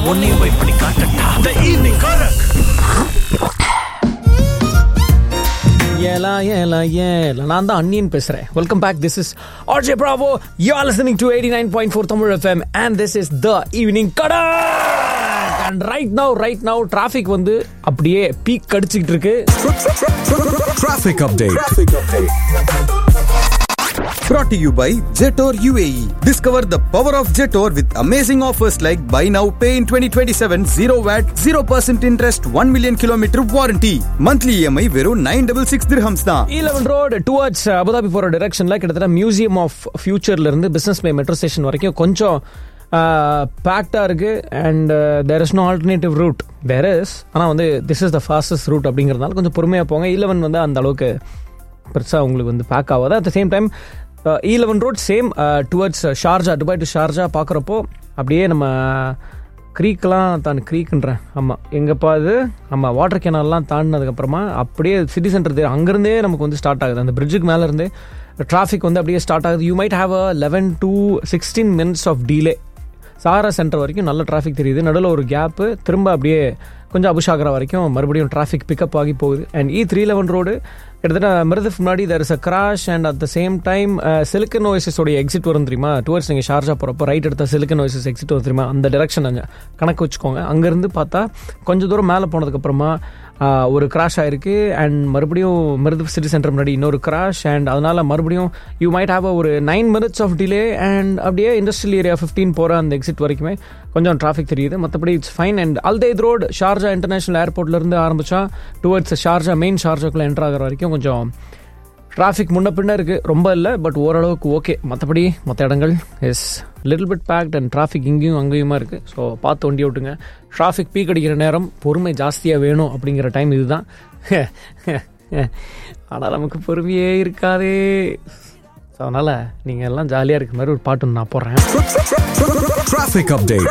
உன்னையும் போய் பண்ணி காட்டட்டா த ஈவினிங் காரக் ஏலா ஏலா ஏலா நான் தான் அன்னியன் பேசுறேன் welcome back this is RJ Bravo you are listening to eighty nine point four Tamil FM and this is the evening கடை and right now right now traffic வந்து அப்படியே பீக் அடிச்சுக்கிட்டு இருக்கு Traffic update. Brought to you by Jetor UAE. Discover the power of Jetor with amazing offers like buy now, pay in 2027, 0 VAT, 0% interest, 1 million kilometer warranty. Monthly EMI வெறும் 966 dirhams தான். ஈலவன் road towards Abu Dhabi போகிற டிரெக்ஷனில் கிட்டத்தட்ட museum of ஃபியூச்சர்ல இருந்து business பே metro station வரைக்கும் கொஞ்சம் பேக்டாக இருக்கு and there is no alternative route there is ஆனால் வந்து this is the fastest route அப்படிங்கிறதுனால கொஞ்சம் பொறுமையாக போங்க ஈலவன் வந்து அந்த அளவுக்கு பெருசாக உங்களுக்கு வந்து பேக் ஆகாது at the same time eleven road same towards Sharjah Dubai to Sharjah பார்க்குறப்போ அப்படியே நம்ம க்ரீக்கெலாம் தான் க்ரீக்குன்றேன் ஆமாம் எங்கப்பா இது ஆமாம் வாட்டர் கேனல்லாம் தாண்டினதுக்கப்புறமா அப்படியே சிட்டி சென்டர் அங்கேருந்தே நமக்கு வந்து ஸ்டார்ட் ஆகுது அந்த பிரிட்ஜுக்கு மேலே இருந்தே டிராஃபிக் வந்து அப்படியே ஸ்டார்ட் ஆகுது you might have a eleven to sixteen minutes of delay Sahara centre வரைக்கும் நல்ல டிராஃபிக் தெரியுது நடுவில் ஒரு கேப்பு திரும்ப அப்படியே கொஞ்சம் அபிஷாகரா வரைக்கும் மறுபடியும் டிராஃபிக் பிக்கப் ஆகி போகுது and E three eleven road கிட்டத்தட்ட மிருதுக்கு முன்னாடி there is a crash and at the same time silicon ஓஎஸ்எஸோடைய எக்ஸிட் வரும் தெரியுமா டுவர்ட்ஸ் நீங்கள் ஷார்ஜா போகிறப்போ ரைட் எடுத்த சிலிக்கன் ஓஎஸ்எஸ் எக்ஸிட் வரும் தெரியுமா அந்த டெரெக்ஷன் அங்கே கணக்கு வச்சுக்கோங்க அங்கேருந்து பார்த்தா கொஞ்சம் தூரம் மேலே போனதுக்கப்புறமா ஆஹ், ஒரு கிராஷ் ஆயிருக்கு அண்ட் மறுபடியும் மிருது சிட்டி சென்டர் முன்னாடி இன்னொரு கிராஷ் அண்ட் அதனால மறுபடியும் யூ மைட் ஹாவ் ஒரு nine minutes of delay and அப்படியே இண்டஸ்ட்ரியல் ஏரியா ஃபிஃப்டீன் போகிற அந்த எக்ஸிட் வரைக்குமே கொஞ்சம் டிராஃபிக் தெரியுது மற்றபடி it's fine and Al Dhaid road Sharjah international ஏர்போர்ட்லேருந்து ஆரம்பிச்சா டுவர்ட்ஸ் ஷார்ஜா மெயின் ஷார்ஜாக்குள்ளே என்ட்ரு ஆகிற வரைக்கும் கொஞ்சம் டிராஃபிக் முன்ன பின்ன இருக்குது ரொம்ப இல்லை பட் ஓரளவுக்கு ஓகே மற்றபடி மற்ற இடங்கள் is little bit packed and traffic இங்கேயும் அங்கேயுமா இருக்குது ஸோ பார்த்து வண்டி ஓட்டுங்க டிராஃபிக் பீக் அடிக்கிற நேரம் பொறுமை ஜாஸ்தியாக வேணும் அப்படிங்கிற டைம் இதுதான் ஆனால் நமக்கு பொறுமையே இருக்காதே ஸோ அதனால் நீங்கள் எல்லாம் ஜாலியாக இருக்கிற மாதிரி ஒரு பாட்டு ஒன்று நான் போடுறேன் Traffic update.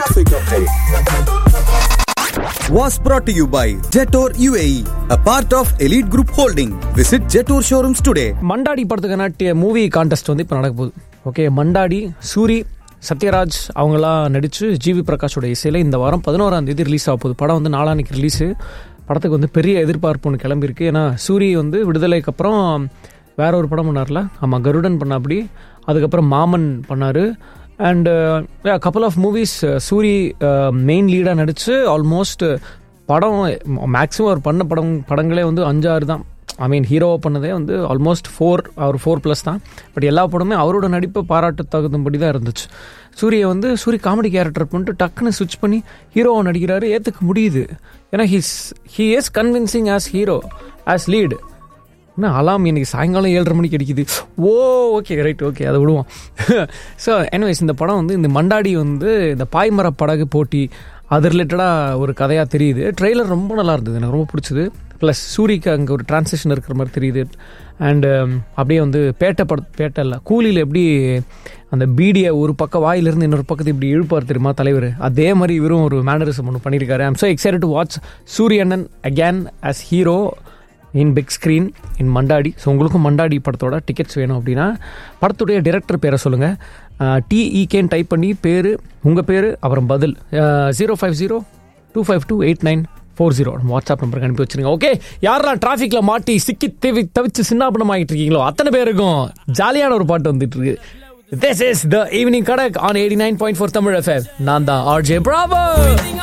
Was brought to you by Jetor UAE, a part of Elite Group Holding. Visit Jetor showrooms today. Mandaadi படத்துக்கான மூவி கான்டெஸ்ட் வந்து இப்போ நடக்க போகுது ஓகே மண்டாடி சூரி சத்யராஜ் அவங்களாம் நடித்து ஜிவி பிரகாஷோட இசையில் இந்த வாரம் பதினோராம் தேதி ரிலீஸ் ஆக போகுது படம் வந்து நாளான்னைக்கு ரிலீஸு படத்துக்கு வந்து பெரிய எதிர்பார்ப்பு ஒன்று கிளம்பியிருக்கு ஏன்னா சூரி வந்து விடுதலைக்கு அப்புறம் வேற ஒரு படம் பண்ணார்ல ஆமாம் கருடன் பண்ண அப்படி அதுக்கப்புறம் மாமன் பண்ணார் and couple of movies Soori main லீடாக நடித்து ஆல்மோஸ்ட் படம் மேக்ஸிமம் அவர் பண்ண படம் படங்களே வந்து அஞ்சாறு தான் ஐ மீன் ஹீரோவாக பண்ணதே வந்து ஆல்மோஸ்ட் ஃபோர் அவர் ஃபோர் ப்ளஸ் தான் பட் எல்லா படமே அவரோட நடிப்பை பாராட்டு தகுந்தபடி தான் இருந்துச்சு சூரிய வந்து சூரிய காமெடி கேரக்டர் பண்ணிட்டு டக்குன்னு ஸ்விட்ச் பண்ணி ஹீரோவை நடிக்கிறாரு ஏற்றுக்க முடியுது ஏன்னா he's he is convincing as hero as lead என்ன அலாம் இன்னைக்கு சாயங்காலம் ஏழரை மணிக்கு அடிக்குது ஓ ஓகே ரைட் ஓகே அதை விடுவோம் ஸோ எனிவேஸ் இந்த படம் வந்து இந்த மண்டாடி வந்து இந்த பாய்மர படகு போட்டி அது ரிலேட்டடாக ஒரு கதையாக தெரியுது ட்ரெய்லர் ரொம்ப நல்லா இருந்தது எனக்கு ரொம்ப பிடிச்சது ப்ளஸ் சூரிக்கு அங்கே ஒரு டிரான்சேஷன் இருக்கிற மாதிரி தெரியுது அண்டு அப்படியே வந்து பேட்டை பட பேட்டை இல்லை கூலியில் எப்படி அந்த பீடியை ஒரு பக்கம் வாயிலிருந்து இன்னொரு பக்கத்து இப்படி இழுப்பார் தெரியுமா தலைவர் அதே மாதிரி இவரும் ஒரு மேனரிசம் ஒன்று பண்ணியிருக்காரு I'm so excite to watch சூரியண்ணன் again as hero in big screen in Mandaadi so உங்களுக்கும் மண்டாடி படத்தோட டிக்கெட்ஸ் வேணும் அப்படின்னா படத்துடைய டிரெக்டர் பேரை சொல்லுங்கள் டிஇகேன்னு டைப் பண்ணி பேர் உங்கள் பேர் அப்புறம் பதில் zero five zero two five two eight nine four zero WhatsApp நம்பருக்கு அனுப்பி வச்சிருங்க ஓகே யாரெல்லாம் டிராஃபிக்கில் மாட்டி சிக்கி தேவி தவிச்சு சின்னாபனம் ஆகிட்டு இருக்கீங்களோ அத்தனை பேருக்கும் ஜாலியான ஒரு பாட்டு வந்துட்டு இருக்கு திஸ் இஸ் த ஈவினிங் கடக் on eighty nine point four Tamil FM நான் தான் ஆர்ஜே பிராவோ